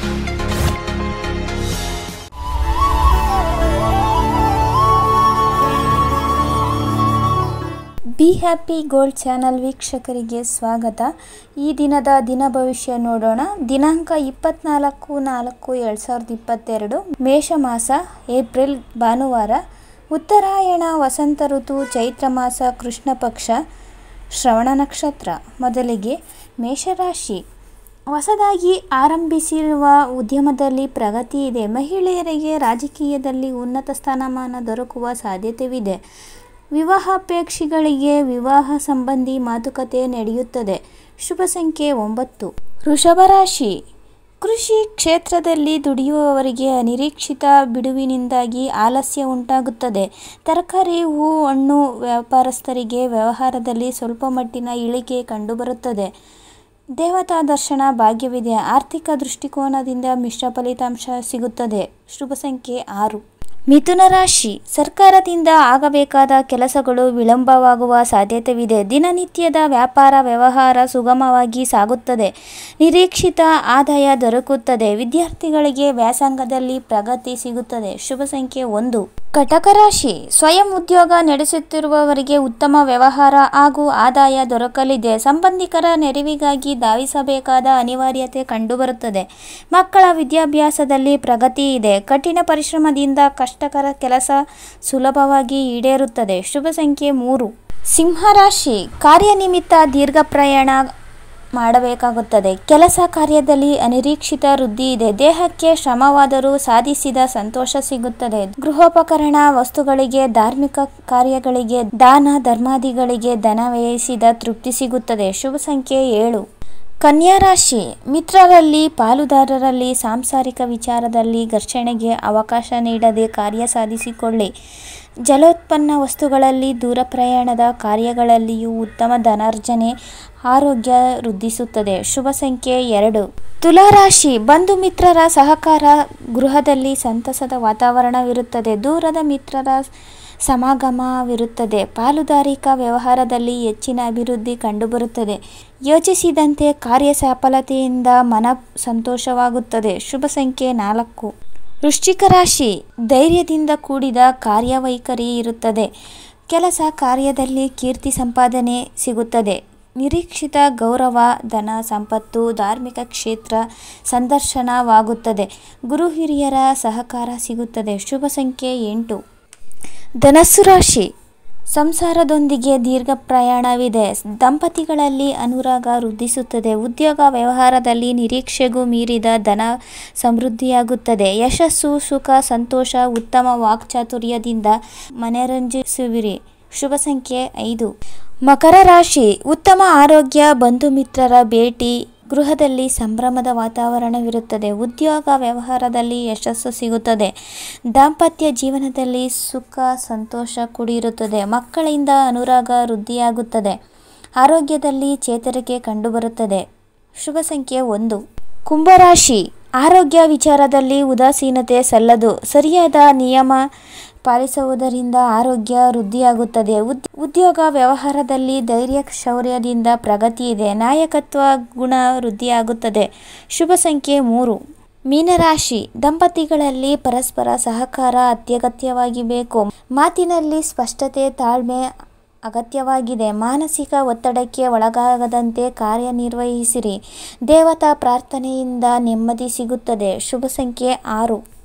be happy gold channel ವೀಕ್ಷಕರಿಗೆ ಸ್ವಾಗತ ಈ ದಿನದ ದಿನ ಭವಿಷ್ಯ ನೋಡೋಣ ದಿನಾಂಕ ಇಪ್ಪತ್ನಾಲ್ಕು ನಾಲ್ಕು ಎರಡು ಸಾವಿರದ ಇಪ್ಪತ್ತೆರಡು ಮೇಷ ಮಾಸ ಏಪ್ರಿಲ್ ಭಾನುವಾರ ಉತ್ತರಾಯಣ ವಸಂತ ಋತು ಚೈತ್ರ ಮಾಸ ಕೃಷ್ಣ ಪಕ್ಷ ಶ್ರವಣ ನಕ್ಷತ್ರ ಮೊದಲಿಗೆ ಮೇಷರಾಶಿ ಹೊಸದಾಗಿ ಆರಂಭಿಸಿರುವ ಉದ್ಯಮದಲ್ಲಿ ಪ್ರಗತಿ ಇದೆ ಮಹಿಳೆಯರಿಗೆ ರಾಜಕೀಯದಲ್ಲಿ ಉನ್ನತ ಸ್ಥಾನಮಾನ ದೊರಕುವ ಸಾಧ್ಯತೆವಿದೆ ವಿವಾಹಾಪೇಕ್ಷಿಗಳಿಗೆ ವಿವಾಹ ಸಂಬಂಧಿ ಮಾತುಕತೆ ನಡೆಯುತ್ತದೆ ಶುಭ ಸಂಖ್ಯೆ ಒಂಬತ್ತು ವೃಷಭ ರಾಶಿ ಕೃಷಿ ಕ್ಷೇತ್ರದಲ್ಲಿ ದುಡಿಯುವವರಿಗೆ ಅನಿರೀಕ್ಷಿತ ಬಿಡುವಿನಿಂದಾಗಿ ಆಲಸ್ಯ ಉಂಟಾಗುತ್ತದೆ ತರಕಾರಿ ಹೂ ಹಣ್ಣು ವ್ಯಾಪಾರಸ್ಥರಿಗೆ ವ್ಯವಹಾರದಲ್ಲಿ ಸ್ವಲ್ಪ ಮಟ್ಟಿನ ಇಳಿಕೆ ಕಂಡುಬರುತ್ತದೆ ದೇವತಾ ದರ್ಶನ ಭಾಗ್ಯವಿದೆ ಆರ್ಥಿಕ ದೃಷ್ಟಿಕೋನದಿಂದ ಮಿಶ್ರ ಫಲಿತಾಂಶ ಸಿಗುತ್ತದೆ ಶುಭ ಸಂಖ್ಯೆ ಆರು ಮಿಥುನ ರಾಶಿ ಸರ್ಕಾರದಿಂದ ಆಗಬೇಕಾದ ಕೆಲಸಗಳು ವಿಳಂಬವಾಗುವ ಸಾಧ್ಯತೆವಿದೆ ದಿನನಿತ್ಯದ ವ್ಯಾಪಾರ ವ್ಯವಹಾರ ಸುಗಮವಾಗಿ ಸಾಗುತ್ತದೆ ನಿರೀಕ್ಷಿತ ಆದಾಯ ದೊರಕುತ್ತದೆ ವಿದ್ಯಾರ್ಥಿಗಳಿಗೆ ವ್ಯಾಸಂಗದಲ್ಲಿ ಪ್ರಗತಿ ಸಿಗುತ್ತದೆ ಶುಭ ಸಂಖ್ಯೆ ಒಂದು ಕಟಕ ರಾಶಿ ಸ್ವಯಂ ಉದ್ಯೋಗ ನಡೆಸುತ್ತಿರುವವರಿಗೆ ಉತ್ತಮ ವ್ಯವಹಾರ ಹಾಗೂ ಆದಾಯ ದೊರಕಲಿದೆ ಸಂಬಂಧಿಕರ ನೆರವಿಗಾಗಿ ಧಾವಿಸಬೇಕಾದ ಅನಿವಾರ್ಯತೆ ಕಂಡುಬರುತ್ತದೆ ಮಕ್ಕಳ ವಿದ್ಯಾಭ್ಯಾಸದಲ್ಲಿ ಪ್ರಗತಿ ಇದೆ ಕಠಿಣ ಪರಿಶ್ರಮದಿಂದ ಕಷ್ಟಕರ ಕೆಲಸ ಸುಲಭವಾಗಿ ಈಡೇರುತ್ತದೆ ಶುಭ ಸಂಖ್ಯೆ ಮೂರು ಸಿಂಹರಾಶಿ ಕಾರ್ಯನಿಮಿತ್ತ ದೀರ್ಘ ಪ್ರಯಾಣ ಮಾಡಬೇಕಾಗುತ್ತದೆ ಕೆಲಸ ಕಾರ್ಯದಲ್ಲಿ ಅನಿರೀಕ್ಷಿತ ವೃದ್ಧಿ ಇದೆ ದೇಹಕ್ಕೆ ಶ್ರಮವಾದರೂ ಸಾಧಿಸಿದ ಸಂತೋಷ ಸಿಗುತ್ತದೆ ಗೃಹೋಪಕರಣ ವಸ್ತುಗಳಿಗೆ ಧಾರ್ಮಿಕ ಕಾರ್ಯಗಳಿಗೆ ದಾನ ಧರ್ಮಾದಿಗಳಿಗೆ ಧನ ವ್ಯಯಿಸಿದ ತೃಪ್ತಿ ಸಿಗುತ್ತದೆ ಶುಭ ಸಂಖ್ಯೆ ಏಳು ಕನ್ಯಾ ರಾಶಿ ಮಿತ್ರರಲ್ಲಿ ಪಾಲುದಾರರಲ್ಲಿ ಸಾಂಸಾರಿಕ ವಿಚಾರದಲ್ಲಿ ಘರ್ಷಣೆಗೆ ಅವಕಾಶ ನೀಡದೆ ಕಾರ್ಯ ಸಾಧಿಸಿಕೊಳ್ಳಿ ಜಲೋತ್ಪನ್ನ ವಸ್ತುಗಳಲ್ಲಿ ದೂರ ಪ್ರಯಾಣದ ಕಾರ್ಯಗಳಲ್ಲಿಯೂ ಉತ್ತಮ ಧನಾರ್ಜನೆ ಆರೋಗ್ಯ ವೃದ್ಧಿಸುತ್ತದೆ ಶುಭ ಸಂಖ್ಯೆ ಎರಡು ತುಲಾರಾಶಿ ಬಂಧು ಮಿತ್ರರ ಸಹಕಾರ ಗೃಹದಲ್ಲಿ ಸಂತಸದ ವಾತಾವರಣವಿರುತ್ತದೆ ದೂರದ ಮಿತ್ರರ ಸಮಾಗಮವಿರುತ್ತದೆ ಪಾಲುದಾರಿಕಾ ವ್ಯವಹಾರದಲ್ಲಿ ಹೆಚ್ಚಿನ ಅಭಿವೃದ್ಧಿ ಕಂಡುಬರುತ್ತದೆ ಯೋಚಿಸಿದಂತೆ ಕಾರ್ಯ ಸಫಲತೆಯಿಂದ ಮನ ಸಂತೋಷವಾಗುತ್ತದೆ ಶುಭ ಸಂಖ್ಯೆ ನಾಲ್ಕು ವೃಶ್ಚಿಕ ರಾಶಿ ಧೈರ್ಯದಿಂದ ಕೂಡಿದ ಕಾರ್ಯವೈಖರಿ ಇರುತ್ತದೆ ಕೆಲಸ ಕಾರ್ಯದಲ್ಲಿ ಕೀರ್ತಿ ಸಂಪಾದನೆ ಸಿಗುತ್ತದೆ ನಿರೀಕ್ಷಿತ ಗೌರವ ಧನ ಸಂಪತ್ತು ಧಾರ್ಮಿಕ ಕ್ಷೇತ್ರ ಸಂದರ್ಶನವಾಗುತ್ತದೆ ಗುರು ಹಿರಿಯರ ಸಹಕಾರ ಸಿಗುತ್ತದೆ ಶುಭ ಸಂಖ್ಯೆ ಎಂಟು ಧನಸ್ಸು ರಾಶಿ ಸಂಸಾರದೊಂದಿಗೆ ದೀರ್ಘ ಪ್ರಯಾಣವಿದೆ ದಂಪತಿಗಳಲ್ಲಿ ಅನುರಾಗ ವೃದ್ಧಿಸುತ್ತದೆ ಉದ್ಯೋಗ ವ್ಯವಹಾರದಲ್ಲಿ ನಿರೀಕ್ಷೆಗೂ ಮೀರಿದ ಧನ ಸಮೃದ್ಧಿಯಾಗುತ್ತದೆ ಯಶಸ್ಸು ಸುಖ ಸಂತೋಷ ಉತ್ತಮ ವಾಕ್ಚಾತುರ್ಯದಿಂದ ಮನರಂಜಿಸುವಿರಿ ಶುಭ ಸಂಖ್ಯೆ ಐದು ಮಕರ ರಾಶಿ ಉತ್ತಮ ಆರೋಗ್ಯ ಬಂಧು ಮಿತ್ರರ ಭೇಟಿ ಗೃಹದಲ್ಲಿ ಸಂಭ್ರಮದ ವಾತಾವರಣವಿರುತ್ತದೆ ಉದ್ಯೋಗ ವ್ಯವಹಾರದಲ್ಲಿ ಯಶಸ್ಸು ಸಿಗುತ್ತದೆ ದಾಂಪತ್ಯ ಜೀವನದಲ್ಲಿ ಸುಖ ಸಂತೋಷ ಕೂಡಿರುತ್ತದೆ ಮಕ್ಕಳಿಂದ ಅನುರಾಗ ವೃದ್ಧಿಯಾಗುತ್ತದೆ ಆರೋಗ್ಯದಲ್ಲಿ ಚೇತರಿಕೆ ಕಂಡುಬರುತ್ತದೆ ಶುಭ ಸಂಖ್ಯೆ ಒಂದು ಕುಂಭರಾಶಿ ಆರೋಗ್ಯ ವಿಚಾರದಲ್ಲಿ ಉದಾಸೀನತೆ ಸಲ್ಲದು ಸರಿಯಾದ ನಿಯಮ ಪಾಲಿಸುವುದರಿಂದ ಆರೋಗ್ಯ ವೃದ್ಧಿಯಾಗುತ್ತದೆ ಉದ್ ಉದ್ಯೋಗ ವ್ಯವಹಾರದಲ್ಲಿ ಧೈರ್ಯ ಶೌರ್ಯದಿಂದ ಪ್ರಗತಿ ಇದೆ ನಾಯಕತ್ವ ಗುಣ ವೃದ್ಧಿಯಾಗುತ್ತದೆ ಶುಭ ಸಂಖ್ಯೆ ಮೂರು ಮೀನರಾಶಿ ದಂಪತಿಗಳಲ್ಲಿ ಪರಸ್ಪರ ಸಹಕಾರ ಅತ್ಯಗತ್ಯವಾಗಿ ಬೇಕು ಮಾತಿನಲ್ಲಿ ಸ್ಪಷ್ಟತೆ ತಾಳ್ಮೆ ಅಗತ್ಯವಾಗಿದೆ ಮಾನಸಿಕ ಒತ್ತಡಕ್ಕೆ ಒಳಗಾಗದಂತೆ ಕಾರ್ಯನಿರ್ವಹಿಸಿರಿ ದೇವತಾ ಪ್ರಾರ್ಥನೆಯಿಂದ ನೆಮ್ಮದಿ ಸಿಗುತ್ತದೆ ಶುಭ ಸಂಖ್ಯೆ ಆರು